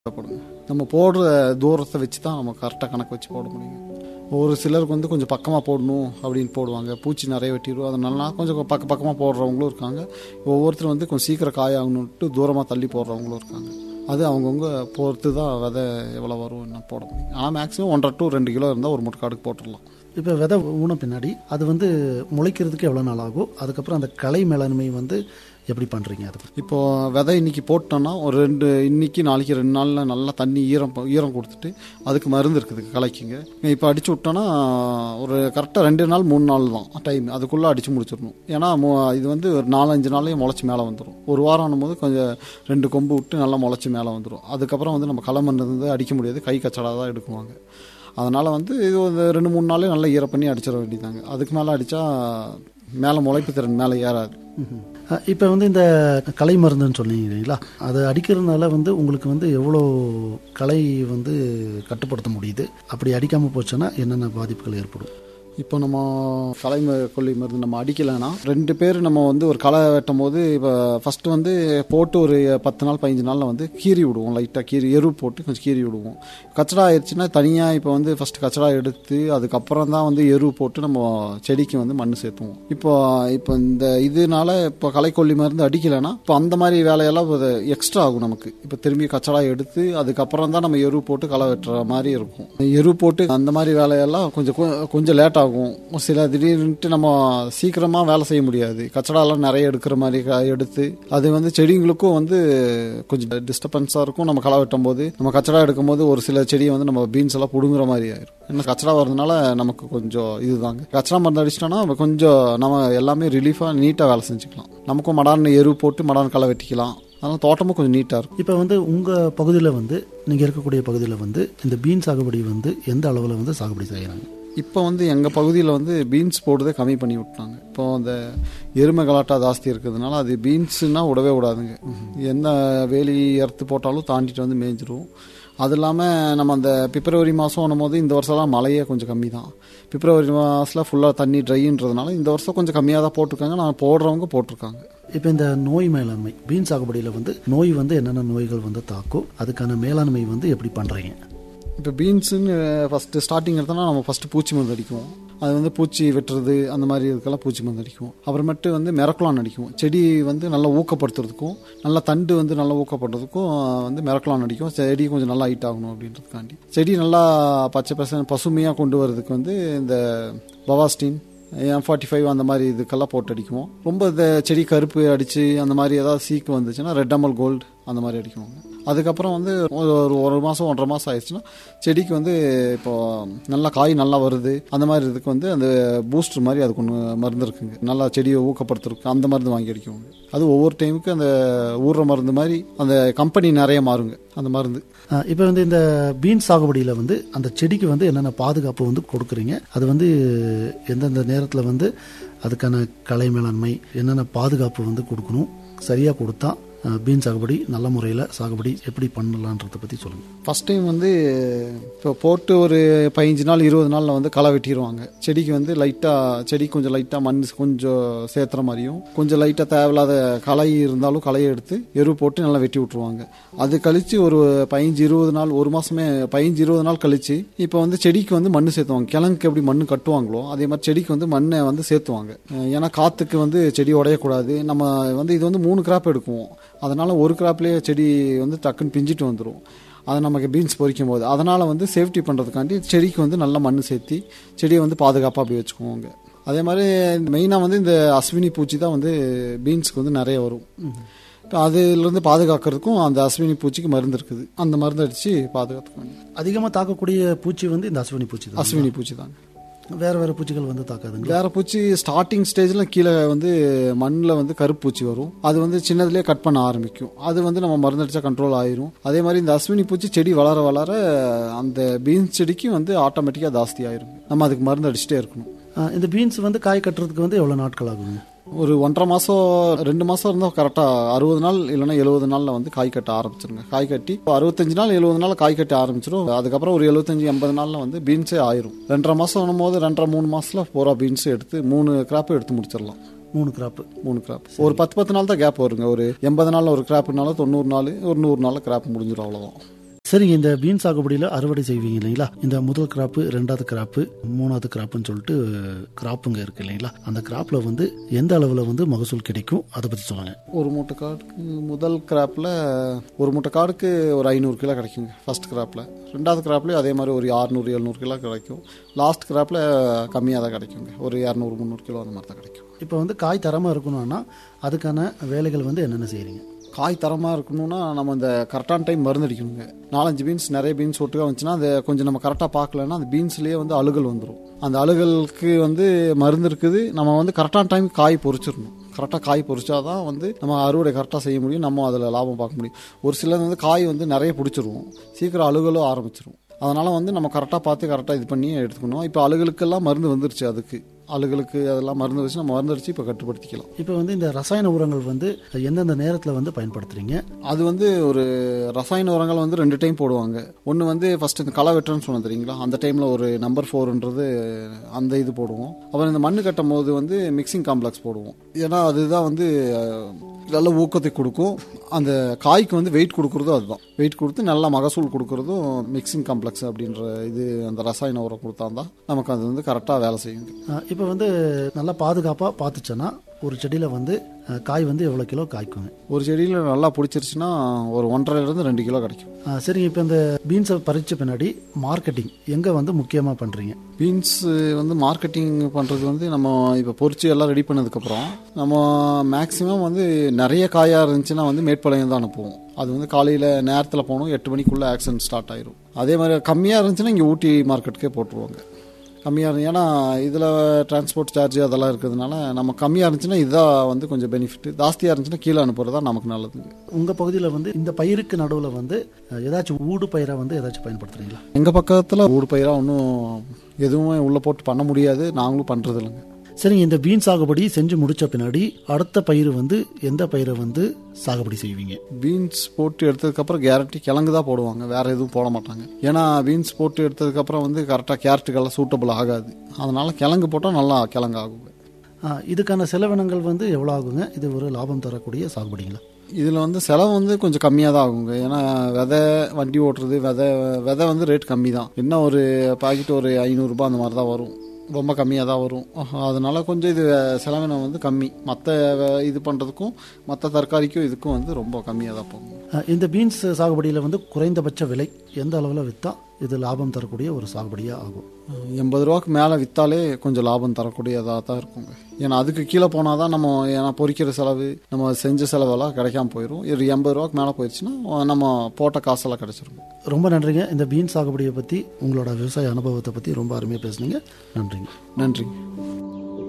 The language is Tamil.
போடுங்க நம்ம போடுற தூரத்தை வச்சு தான் நம்ம கரெக்டாக கணக்கு வச்சு போட முடியும் ஒரு சிலருக்கு வந்து கொஞ்சம் பக்கமாக போடணும் அப்படின்னு போடுவாங்க பூச்சி நிறைய வெட்டிடும் அதனால கொஞ்சம் பக்க பக்கமாக போடுறவங்களும் இருக்காங்க ஒவ்வொருத்தரும் வந்து கொஞ்சம் சீக்கிரம் காயாகணுன்ட்டு தூரமாக தள்ளி போடுறவங்களும் இருக்காங்க அது அவங்கவுங்க பொறுத்து தான் விதை எவ்வளோ வரும் என்ன போட முடியும் ஆனால் மேக்ஸிமம் ஒன்றரை டு ரெண்டு கிலோ இருந்தால் ஒரு மூட்டை காடுக்கு போட்டுடலாம் இப்போ விதை ஊன பின்னாடி அது வந்து முளைக்கிறதுக்கு எவ்வளோ நாள் ஆகும் அதுக்கப்புறம் அந்த களை மேலாண்மை வந்து எப்படி பண்ணுறீங்க அது இப்போ விதை இன்னைக்கு போட்டோம்னா ஒரு ரெண்டு இன்னைக்கு நாளைக்கு ரெண்டு நாளில் நல்லா தண்ணி ஈரம் ஈரம் கொடுத்துட்டு அதுக்கு மருந்து இருக்குது கலைக்குங்க இப்போ அடிச்சு விட்டோன்னா ஒரு கரெக்டாக ரெண்டு நாள் மூணு நாள் தான் டைம் அதுக்குள்ளே அடிச்சு முடிச்சிடணும் ஏன்னா மு- இது வந்து ஒரு நாலஞ்சு நாள்லேயே முளைச்சி மேலே வந்துடும் ஒரு வாரம் ஆனும்போது கொஞ்சம் ரெண்டு கொம்பு விட்டு நல்லா முளைச்சி மேலே வந்துடும் அதுக்கப்புறம் வந்து நம்ம களை மருந்து வந்து அடிக்க முடியாது கை கச்சடா தான் எடுக்குவாங்க அதனால் வந்து இது ஒரு ரெண்டு மூணு நாளே நல்லா ஈர பண்ணி அடிச்சிட வேண்டியதாங்க அதுக்கு மேலே அடித்தா மேலே முளைப்பு திறன் மேலே ஏறாது இப்போ வந்து இந்த களை மருந்துன்னு சொன்னீங்க இல்லைங்களா அது அடிக்கிறதுனால வந்து உங்களுக்கு வந்து எவ்வளோ களை வந்து கட்டுப்படுத்த முடியுது அப்படி அடிக்காமல் போச்சுன்னா என்னென்ன பாதிப்புகள் ஏற்படும் இப்போ நம்ம களை ம- கொல்லி மருந்து நம்ம அடிக்கலைன்னா ரெண்டு பேர் நம்ம வந்து ஒரு களை வெட்டும் போது இப்போ ஃபர்ஸ்ட் வந்து போட்டு ஒரு பத்து நாள் பதினஞ்சு நாளில் வந்து கீறி விடுவோம் லைட்டாக கீறி எரு போட்டு கொஞ்சம் கீறி விடுவோம் கச்சடா ஆயிடுச்சுன்னா தனியாக இப்போ வந்து ஃபர்ஸ்ட் கச்சடா எடுத்து அதுக்கப்புறம் தான் வந்து எரு போட்டு நம்ம செடிக்கு வந்து மண் சேர்த்துவோம் இப்போ இப்போ இந்த இதனால இப்போ களைக்கொல்லி மருந்து அடிக்கலைன்னா இப்போ அந்த மாதிரி வேலையெல்லாம் எக்ஸ்ட்ரா ஆகும் நமக்கு இப்போ திரும்பி கச்சடா எடுத்து அதுக்கப்புறம் தான் நம்ம எரு போட்டு களை வெட்டுற மாதிரி இருக்கும் எரு போட்டு அந்த மாதிரி வேலையெல்லாம் கொஞ்சம் கொ- கொஞ்சம் லேட் ஆகும் சில திடீர்னுட்டு நம்ம சீக்கிரமாக வேலை செய்ய முடியாது கச்சடாலாம் நிறைய எடுக்கிற மாதிரி க- எடுத்து அது வந்து செடிங்களுக்கும் வந்து கொஞ்சம் டிஸ்டர்பன்ஸாக இருக்கும் நம்ம களை வெட்டும் போது நம்ம கச்சடா எடுக்கும் போது ஒரு சில செடியை வந்து நம்ம பீன்ஸ் எல்லாம் பிடுங்குற மாதிரி ஆயிரும் ஏன்னா கச்சடா வரதுனால நமக்கு கொஞ்சம் இதுதாங்க கச்சடா மருந்து அடிச்சிட்டோம்னா நம்ம கொஞ்சம் நம்ம எல்லாமே ரிலீஃபாக நீட்டாக வேலை செஞ்சுக்கலாம் நமக்கும் மடான் எரு போட்டு மடான் களை வெட்டிக்கலாம் அதனால தோட்டமும் கொஞ்சம் நீட்டாக இருக்கும் இப்போ வந்து உங்கள் பகுதியில் வந்து நீங்கள் இருக்கக்கூடிய பகுதியில் வந்து இந்த பீன் சாகுபடி வந்து எந்த அளவில் வந்து சாகுபடி செய்கிறாங்க இப்போ வந்து எங்கள் பகுதியில் வந்து பீன்ஸ் போடுறதை கம்மி பண்ணி விட்டாங்க இப்போ அந்த எருமை கலாட்டா ஜாஸ்தி இருக்கிறதுனால அது பீன்ஸுன்னா விடவே விடாதுங்க எந்த வேலி அறுத்து போட்டாலும் தாண்டிட்டு வந்து மேய்ஞ்சிரும் அது இல்லாமல் நம்ம அந்த பிப்ரவரி மாதம் போது இந்த வருஷம்லாம் மழையே கொஞ்சம் கம்மி தான் பிப்ரவரி மாதத்தில் ஃபுல்லாக தண்ணி ட்ரைன்றதுனால இந்த வருஷம் கொஞ்சம் கம்மியாக தான் போட்டிருக்காங்க நான் போடுறவங்க போட்டிருக்காங்க இப்போ இந்த நோய் மேலாண்மை பீன் சாகுபடியில் வந்து நோய் வந்து என்னென்ன நோய்கள் வந்து தாக்கும் அதுக்கான மேலாண்மை வந்து எப்படி பண்ணுறீங்க இப்போ பீன்ஸுன்னு ஃபஸ்ட்டு ஸ்டார்டிங் எடுத்தோம்னா நம்ம ஃபஸ்ட்டு பூச்சி மருந்து அடிக்குவோம் அது வந்து பூச்சி வெட்டுறது அந்த மாதிரி இதுக்கெல்லாம் பூச்சி மருந்து அடிக்குவோம் அப்புறமேட்டு வந்து மெரக்குலான் அடிக்குவோம் செடி வந்து நல்லா ஊக்கப்படுத்துறதுக்கும் நல்லா தண்டு வந்து நல்லா ஊக்கப்படுறதுக்கும் வந்து மெரக்குலான் அடிக்கும் செடி கொஞ்சம் நல்லா ஹைட் ஆகணும் அப்படின்றதுக்காண்டி செடி நல்லா பச்சை பசங்க பசுமையாக கொண்டு வரதுக்கு வந்து இந்த பவாஸ்டின் எம் ஃபார்ட்டி ஃபைவ் அந்த மாதிரி இதுக்கெல்லாம் போட்டு அடிக்குவோம் ரொம்ப இந்த செடி கருப்பு அடித்து அந்த மாதிரி ஏதாவது சீக்கு வந்துச்சுன்னா ரெட் அமல் கோல்டு அந்த மாதிரி அடிக்குவாங்க அதுக்கப்புறம் வந்து ஒரு ஒரு ஒரு மாதம் ஒன்றரை மாதம் ஆயிடுச்சுன்னா செடிக்கு வந்து இப்போ நல்லா காய் நல்லா வருது அந்த மாதிரி இதுக்கு வந்து அந்த பூஸ்டர் மாதிரி அதுக்கு ஒன்று மருந்து இருக்குங்க நல்லா செடியை ஊக்கப்படுத்துறதுக்கு அந்த மருந்து வாங்கி அடிக்குவாங்க அது ஒவ்வொரு டைமுக்கு அந்த ஊறுற மருந்து மாதிரி அந்த கம்பெனி நிறைய மாறுங்க அந்த மருந்து இப்போ வந்து இந்த பீன் சாகுபடியில் வந்து அந்த செடிக்கு வந்து என்னென்ன பாதுகாப்பு வந்து கொடுக்குறீங்க அது வந்து எந்தெந்த நேரத்தில் வந்து அதுக்கான கலை மேலாண்மை என்னென்ன பாதுகாப்பு வந்து கொடுக்கணும் சரியாக கொடுத்தா அஹ், பீன் சாகுபடி நல்ல முறையில் சாகுபடி எப்படி பண்ணலான்றதை பற்றி சொல்லுங்கள் ஃபர்ஸ்ட் டைம் வந்து இப்போ போட்டு ஒரு பதினஞ்சு நாள் இருபது நாளில் வந்து களை வெட்டிடுவாங்க செடிக்கு வந்து லைட்டாக செடி கொஞ்சம் லைட்டாக மண் கொஞ்சம் சேர்த்துற மாதிரியும் கொஞ்சம் லைட்டாக தேவையில்லாத களை இருந்தாலும் களையை எடுத்து எரு போட்டு நல்லா வெட்டி விட்ருவாங்க அது கழிச்சு ஒரு பதினஞ்சு இருபது நாள் ஒரு மாதமே பதினஞ்சு இருபது நாள் கழிச்சு இப்போ வந்து செடிக்கு வந்து மண் சேர்த்துவாங்க கிழங்குக்கு எப்படி மண் கட்டுவாங்களோ அதே மாதிரி செடிக்கு வந்து மண்ணை வந்து சேர்த்துவாங்க அஹ் ஏன்னா காற்றுக்கு வந்து செடி உடையக்கூடாது நம்ம வந்து இது வந்து மூணு கிராப் எடுக்குவோம் அதனால ஒரு கிராப்லேயே செடி வந்து டக்குன்னு பிஞ்சிட்டு வந்துடும் அதை நமக்கு பீன்ஸ் பொரிக்கும் போது அதனால் வந்து சேஃப்டி பண்ணுறதுக்காண்டி செடிக்கு வந்து நல்ல மண் சேர்த்தி செடியை வந்து பாதுகாப்பாக அப்படி வச்சுக்குவோங்க அதே மாதிரி மெயினாக வந்து இந்த அஸ்வினி பூச்சி தான் வந்து பீன்ஸுக்கு வந்து நிறைய வரும் இப்போ அதுலேருந்து பாதுகாக்கிறதுக்கும் அந்த அஸ்வினி பூச்சிக்கு மருந்து இருக்குது அந்த மருந்து அடித்து பாதுகாத்துக்கணும் அதிகமாக தாக்கக்கூடிய பூச்சி வந்து இந்த அஸ்வினி பூச்சி தான் அஸ்வினி பூச்சி தாங்க வேறு வேறு பூச்சிகள் வந்து தாக்காதுங்களா வேற பூச்சி ஸ்டார்டிங் ஸ்டேஜ்ல கீழே வந்து மண்ணில் வந்து கருப்பூச்சி வரும் அது வந்து சின்னதுலேயே கட் பண்ண ஆரம்பிக்கும் அது வந்து நம்ம மருந்தடிச்சா கண்ட்ரோல் ஆயிரும் அதே மாதிரி இந்த அஸ்வினி பூச்சி செடி வளர வளர அந்த பீன்ஸ் செடிக்கு வந்து ஆட்டோமேட்டிக்காக ஜாஸ்தி ஆயிரும் நம்ம அதுக்கு மருந்து அடிச்சுட்டே இருக்கணும் அஹ், இந்த பீன்ஸ் வந்து காய் கட்டுறதுக்கு வந்து எவ்வளோ நாட்கள் ஆகுங்க ஒரு ஒன்றரை மாசம் ரெண்டு மாசம் இருந்தால் கரெக்டாக அறுபது நாள் இல்லைன்னா எழுபது நாளில் வந்து காய் கட்ட ஆரம்பிச்சிருங்க காய் கட்டி இப்போ அறுபத்தஞ்சு நாள் எழுபது நாள் காய் கட்ட ஆரம்பிச்சிடும் அதுக்கப்புறம் ஒரு எழுபத்தஞ்சு எண்பது நாளில் வந்து பீன்ஸே ஆயிரும் ரெண்டரை மாசம் போது ரெண்டரை மூணு மாசத்துல பூரா பீன்ஸ் எடுத்து மூணு கிராப் எடுத்து முடிச்சிடலாம் மூணு கிராப்பு மூணு கிராப் ஒரு பத்து பத்து நாள் தான் கேப் வருங்க ஒரு எண்பது நாள் ஒரு கிராப்னால தொண்ணூறு நாள் ஒரு நூறு நாள் கிராப் முடிஞ்சிடும் அவ்வளோதான் சரிங்க இந்த பீன் சாகுபடியில் அறுவடை செய்வீங்க இல்லைங்களா இந்த முதல் கிராப்பு ரெண்டாவது கிராப்பு மூணாவது கிராப்புன்னு சொல்லிட்டு கிராப்புங்க இருக்கு இல்லைங்களா அந்த கிராப்ல வந்து எந்த அளவில் வந்து மகசூல் கிடைக்கும் அதை பற்றி சொல்லுங்க ஒரு மூட்டை காடுக்கு முதல் கிராப்பில் ஒரு மூட்டை காடுக்கு ஒரு ஐநூறு கிலோ கிடைக்குங்க ஃபர்ஸ்ட் கிராப்பில் ரெண்டாவது கிராப்லேயும் அதே மாதிரி ஒரு அறுநூறு எழுநூறு கிலோ கிடைக்கும் லாஸ்ட் கிராப்பில் கம்மியாக தான் கிடைக்குங்க ஒரு இரநூறு முந்நூறு கிலோ அந்த மாதிரி தான் கிடைக்கும் இப்போ வந்து காய் தரமாக இருக்கணும்னா அதுக்கான வேலைகள் வந்து என்னென்ன செய்கிறீங்க காய் தரமாக இருக்கணும்னா நம்ம இந்த கரெக்டான டைம் மருந்து அடிக்கணுங்க நாலஞ்சு பீன்ஸ் நிறைய பீன்ஸ் ஒட்டுக்கா வந்துச்சுன்னா அதை கொஞ்சம் நம்ம கரெக்டாக பார்க்கலன்னா அந்த பீன்ஸ்லேயே வந்து அழுகல் வந்துடும் அந்த அழுகலுக்கு வந்து மருந்து இருக்குது நம்ம வந்து கரெக்டான டைம் காய் பொறிச்சிடணும் கரெக்டாக காய் பொறிச்சாதான் வந்து நம்ம அறுவடை கரெக்டாக செய்ய முடியும் நம்ம அதில் லாபம் பார்க்க முடியும் ஒரு சிலர் வந்து காய் வந்து நிறைய பிடிச்சிருவோம் சீக்கிரம் அழுகலும் ஆரம்பிச்சிரும் அதனால் வந்து நம்ம கரெக்டாக பார்த்து கரெக்டாக இது பண்ணி எடுத்துக்கணும் இப்போ அழுகலுக்கெல்லாம் மருந்து வந்துருச்சு அதுக்கு அழுகலுக்கு அதெல்லாம் மருந்து வச்சு நம்ம மருந்து அடிச்சு இப்போ கட்டுப்படுத்திக்கலாம் இப்போ வந்து இந்த ரசாயன உரங்கள் வந்து எந்தெந்த நேரத்தில் வந்து பயன்படுத்துறீங்க அது வந்து ஒரு ரசாயன உரங்கள் வந்து ரெண்டு டைம் போடுவாங்க ஒன்று வந்து ஃபர்ஸ்ட் இந்த களை வெட்டுறன்னு சொன்னது தெரியுங்களா அந்த டைமில் ஒரு நம்பர் ஃபோர்ன்றது அந்த இது போடுவோம் அப்புறம் இந்த மண்ணு கட்டும் போது வந்து மிக்சிங் காம்ப்ளெக்ஸ் போடுவோம் ஏன்னா அதுதான் வந்து அஹ், நல்ல ஊக்கத்தை கொடுக்கும் அந்த காய்க்கு வந்து வெயிட் கொடுக்குறதும் அதுதான் வெயிட் கொடுத்து நல்ல மகசூல் கொடுக்குறதும் மிக்சிங் காம்ப்ளெக்ஸ் அப்படின்ற இது அந்த ரசாயன உரம் கொடுத்தாதான் நமக்கு அது வந்து கரெக்டாக வேலை செய்யுங்க இப்போ வந்து நல்லா பாதுகாப்பாக பார்த்துச்சோன்னா ஒரு செடியில் வந்து அஹ், காய் வந்து எவ்வளோ கிலோ காய்க்குங்க ஒரு செடியில் நல்லா பிடிச்சிருச்சுன்னா ஒரு ஒன்றரைலேருந்து ரெண்டு கிலோ கிடைக்கும் அஹ், சரிங்க இப்போ இந்த பீன்ஸை பறித்த பின்னாடி மார்க்கெட்டிங் எங்கே வந்து முக்கியமாக பண்ணுறீங்க பீன்ஸ் வந்து மார்க்கெட்டிங் பண்ணுறது வந்து நம்ம இப்போ பொரிச்சு எல்லாம் ரெடி பண்ணதுக்கப்புறம் நம்ம மேக்ஸிமம் வந்து நிறைய காயாக இருந்துச்சுன்னா வந்து மேட்பாளையம் தான் அனுப்புவோம் அது வந்து காலையில் நேரத்தில் போகணும் எட்டு மணிக்குள்ளே ஆக்சிடென்ட் ஸ்டார்ட் ஆயிரும் அதே மாதிரி கம்மியாக இருந்துச்சுன்னா இங்கே ஊட்டி மார்க்கெட்டுக்கே போட்டுருவாங்க கம்மியாக இருந்து ஏன்னா இதில் டிரான்ஸ்போர்ட் சார்ஜ் அதெல்லாம் இருக்கிறதுனால நம்ம கம்மியாக இருந்துச்சுன்னா இதுதான் வந்து கொஞ்சம் பெனிஃபிட் ஜாஸ்தியாக இருந்துச்சுன்னா கீழே அனுப்புறது தான் நமக்கு நல்லதுங்க உங்கள் பகுதியில் வந்து இந்த பயிருக்கு நடுவில் வந்து அஹ், ஏதாச்சும் ஊடு பயிரை வந்து ஏதாச்சும் பயன்படுத்துறீங்களா எங்கள் பக்கத்தில் ஊடு பயிராக ஒன்றும் எதுவுமே உள்ளே போட்டு பண்ண முடியாது நாங்களும் பண்ணுறது இல்லைங்க சரிங்க இந்த பீன் சாகுபடி செஞ்சு முடிச்ச பின்னாடி அடுத்த பயிர் வந்து எந்த பயிரை வந்து சாகுபடி செய்வீங்க பீன்ஸ் போட்டு எடுத்ததுக்கப்புறம் கேரட்டி கிழங்கு தான் போடுவாங்க வேற எதுவும் போட மாட்டாங்க ஏன்னா பீன்ஸ் போட்டு எடுத்ததுக்கப்புறம் வந்து கரெக்டாக கேரட்டுக்கெல்லாம் சூட்டபிள் ஆகாது அதனால கிழங்கு போட்டால் நல்லா கிழங்கு ஆகுங்க அஹ், இதுக்கான செலவினங்கள் வந்து எவ்வளோ ஆகுங்க இது ஒரு லாபம் தரக்கூடிய சாகுபடிங்களா இதில் வந்து செலவு வந்து கொஞ்சம் கம்மியாக தான் ஆகுங்க ஏன்னா விதை வண்டி ஓட்டுறது விதை விதை வந்து ரேட் கம்மி தான் என்ன ஒரு பாக்கெட் ஒரு ஐநூறுரூபா அந்த மாதிரி தான் வரும் ரொம்ப கம்மியாக தான் வரும் ஆஹா, அதனால கொஞ்சம் இது செலவினம் வந்து கம்மி மற்ற இது பண்ணுறதுக்கும் மற்ற தற்காலிக்கும் இதுக்கும் வந்து ரொம்ப கம்மியாக தான் போகும் அஹ், இந்த பீன்ஸ் சாகுபடியில் வந்து குறைந்தபட்ச விலை எந்த அளவில் விற்றா இது லாபம் தரக்கூடிய ஒரு சாகுபடியாக ஆகும் எண்பது ரூபாய்க்கு மேலே விற்றாலே கொஞ்சம் லாபம் தரக்கூடியதாக தான் இருக்குங்க ஏன்னா அதுக்கு கீழே போனால் தான் நம்ம ஏன்னா பொரிக்கிற செலவு நம்ம செஞ்ச செலவெல்லாம் கிடைக்காம போயிடும் ஒரு எண்பது ரூபாய்க்கு மேலே போயிடுச்சுன்னா நம்ம போட்ட காசெல்லாம் கிடைச்சிரும் ரொம்ப நன்றிங்க இந்த பீன் சாகுபடியை பற்றி உங்களோட விவசாய அனுபவத்தை பற்றி ரொம்ப அருமையாக பேசுனீங்க நன்றிங்க நன்றிங்க